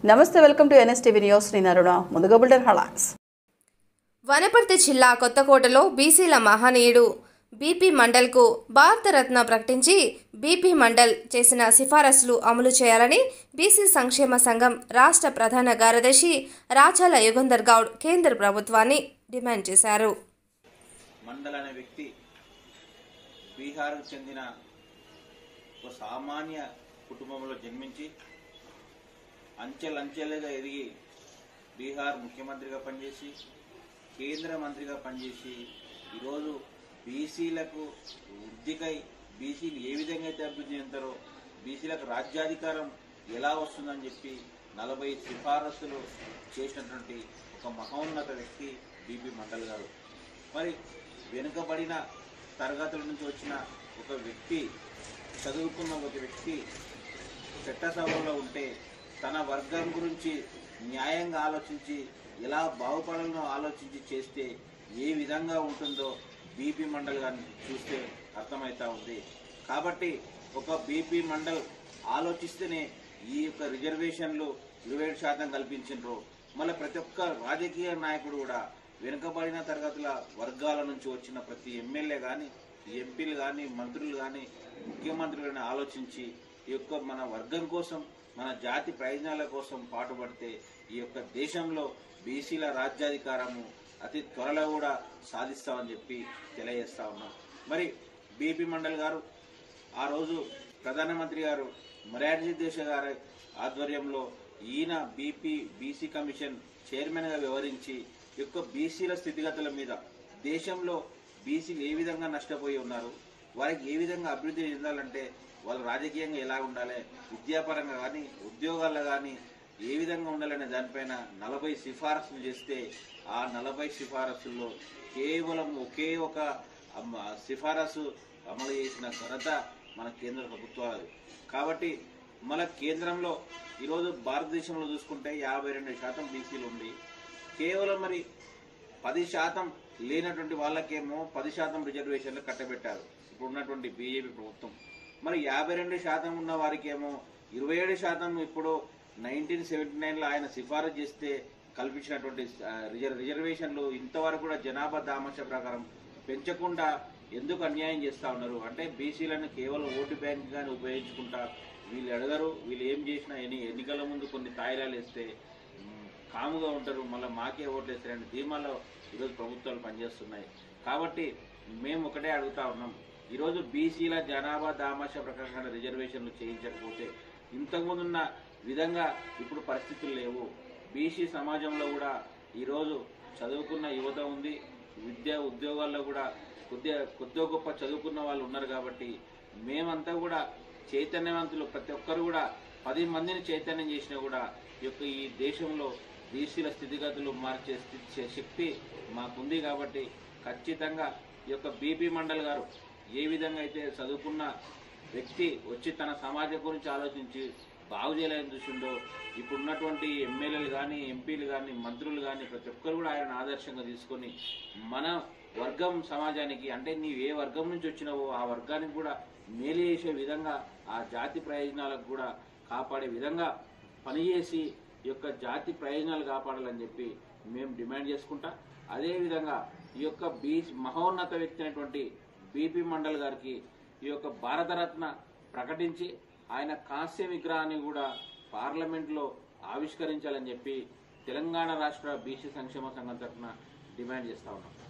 నమస్తే welcome to NSTV news నేను అరుణ ముందుగా బుల్డర్ హలాక్స్ వనపర్తి జిల్లా కొత్తకోటలో బీసీల మహనీయుడు బీపీ మండల్కు భారతరత్న ప్రకటించి బీపీ మండల్ చేసిన సిఫారసులు అమలు చేయాలని బీసీ సంక్షేమ సంఘం రాష్ట్ర ప్రధాన కార్యదర్శి రాచాల యుగంధర్ గౌడ్ కేంద్ర ప్రభుత్వాన్ని డిమాండ్ చేశారు మండల్ అనే వ్యక్తి బీహార్కు చెందిన ఒక సామాన్య కుటుంబంలో జన్మించి అంచెలంచెలుగా ఎదిగి బీహార్ ముఖ్యమంత్రిగా పనిచేసి కేంద్ర మంత్రిగా పనిచేసి ఈరోజు బీసీలకు వృద్ధికై బీసీలు ఏ విధంగా అయితే అభివృద్ధి చెందుతారో బీసీలకు రాజ్యాధికారం ఎలా వస్తుందని చెప్పి నలభై సిఫారసులు చేసినటువంటి ఒక మహోన్నత వ్యక్తి బీపీ మండల్ గారు మరి వెనుకబడిన తరగతుల నుంచి వచ్చిన ఒక వ్యక్తి చదువుకున్న ఒక వ్యక్తి చట్టసభలో ఉంటే తన వర్గం గురించి న్యాయంగా ఆలోచించి ఎలా బాగుపడాలనో ఆలోచించి చేస్తే ఏ విధంగా ఉంటుందో బీపీ మండల్ గారిని చూస్తే అర్థమవుతా ఉంది కాబట్టి ఒక బీపీ మండల్ ఆలోచిస్తేనే ఈ యొక్క రిజర్వేషన్లు ఇరవై ఏడు శాతం కల్పించారు మళ్ళీ ప్రతి ఒక్క రాజకీయ నాయకుడు కూడా వెనుకబడిన తరగతుల వర్గాల నుంచి వచ్చిన ప్రతి ఎమ్మెల్యే కానీ ఎంపీలు కానీ మంత్రులు కానీ ముఖ్యమంత్రులు కానీ ఆలోచించి ఈ యొక్క మన వర్గం కోసం మన జాతి ప్రయోజనాల కోసం పాటుపడితే ఈ యొక్క దేశంలో బీసీల రాజ్యాధికారము అతి త్వరలో కూడా సాధిస్తామని చెప్పి తెలియజేస్తా ఉన్నాం మరి బీపీ మండల్ గారు ఆ రోజు ప్రధానమంత్రి గారు మొరార్జీ దేశ గారి ఆధ్వర్యంలో ఈయన బీపీ బీసీ కమిషన్ చైర్మన్ గా వ్యవహరించి ఈ యొక్క బీసీల స్థితిగతుల మీద దేశంలో బీసీలు ఏ విధంగా నష్టపోయి ఉన్నారు వారికి ఏ విధంగా అభివృద్ధి చెందాలంటే వాళ్ళు రాజకీయంగా ఎలా ఉండాలి విద్యాపరంగా కానీ ఉద్యోగాల్లో కానీ ఏ విధంగా ఉండాలనే దానిపైన నలభై సిఫారసులు చేస్తే ఆ నలభై సిఫారసుల్లో కేవలం ఒకే ఒక అమ్మ- సిఫారసు అమలు చేసిన ఘనత మన కేంద్ర ప్రభుత్వాలు కాబట్టి మన కేంద్రంలో ఈరోజు భారతదేశంలో చూసుకుంటే యాభై రెండు శాతం బీసీలు ఉంది కేవలం మరి పది శాతం లేనటువంటి వాళ్ళకేమో పది శాతం రిజర్వేషన్లు కట్టబెట్టారు ఇప్పుడు ఉన్నటువంటి బీజేపీ ప్రభుత్వం మరి యాభై రెండు శాతం ఉన్న వారికేమో ఇరవై ఏడు శాతం ఇప్పుడు నైన్టీన్ సెవెంటీ నైన్లో ఆయన సిఫారసు చేస్తే కల్పించినటువంటి ఆ, రిజర్- రిజర్వేషన్లు ఇంతవరకు కూడా జనాభా దామాష ప్రకారం పెంచకుండా ఎందుకు అన్యాయం చేస్తా ఉన్నారు అంటే బీసీలను కేవలం ఓటు బ్యాంక్ గాని ఉపయోగించుకుంటా వీళ్ళు అడగరు వీళ్ళు ఏం చేసినా ఎన్ని ఎన్నికల ముందు కొన్ని తాయిలాలు వేస్తే మ్, కాముగా ఉంటారు మళ్ళీ మాకే ఓట్లు వేస్తారని ధీమాలో ఈరోజు ప్రభుత్వాలు పనిచేస్తున్నాయి కాబట్టి మేము ఒకటే అడుగుతా ఉన్నాం ఈరోజు బీసీల జనాభా దామాష ప్రకారంగా రిజర్వేషన్లు చేయించకపోతే ఇంతకుముందు ఉన్న విధంగా ఇప్పుడు పరిస్థితులు లేవు బీసీ సమాజంలో కూడా ఈరోజు చదువుకున్న యువత ఉంది విద్యా ఉద్యోగాల్లో కూడా కొద్దిగా కొద్దిగా గొప్ప చదువుకున్న వాళ్ళు ఉన్నారు కాబట్టి మేమంతా కూడా చైతన్యవంతులు ప్రతి ఒక్కరు కూడా పది మందిని చైతన్యం చేసినా కూడా ఈ యొక్క ఈ దేశంలో బీసీల స్థితిగతులు మార్చే స్థితి శక్తి మాకుంది కాబట్టి ఖచ్చితంగా ఈ యొక్క బీపీ మండల్ గారు ఏ విధంగా అయితే చదువుకున్న వ్యక్తి వచ్చి తన సమాజం గురించి ఆలోచించి బాగు చేయాలని చూసిండో ఇప్పుడున్నటువంటి ఎమ్మెల్యేలు కానీ ఎంపీలు కానీ మంత్రులు కానీ ప్రతి ఒక్కరు కూడా ఆయన ఆదర్శంగా తీసుకొని మన వర్గం సమాజానికి అంటే నీవు ఏ వర్గం నుంచి వచ్చినావో ఆ వర్గానికి కూడా మేలు చేసే విధంగా ఆ జాతి ప్రయోజనాలకు కూడా కాపాడే విధంగా పనిచేసి ఈ యొక్క జాతి ప్రయోజనాలు కాపాడాలని చెప్పి మేము డిమాండ్ చేసుకుంటా అదేవిధంగా ఈ యొక్క బీ మహోన్నత వ్యక్తి అయినటువంటి బీపీ మండల్ గారికి ఈ యొక్క భారతరత్న ప్రకటించి ఆయన కాంస్య విగ్రహాన్ని కూడా పార్లమెంట్లో ఆవిష్కరించాలని చెప్పి తెలంగాణ రాష్ట్ర బీసీ సంక్షేమ సంఘం తరఫున డిమాండ్ చేస్తా ఉన్నాం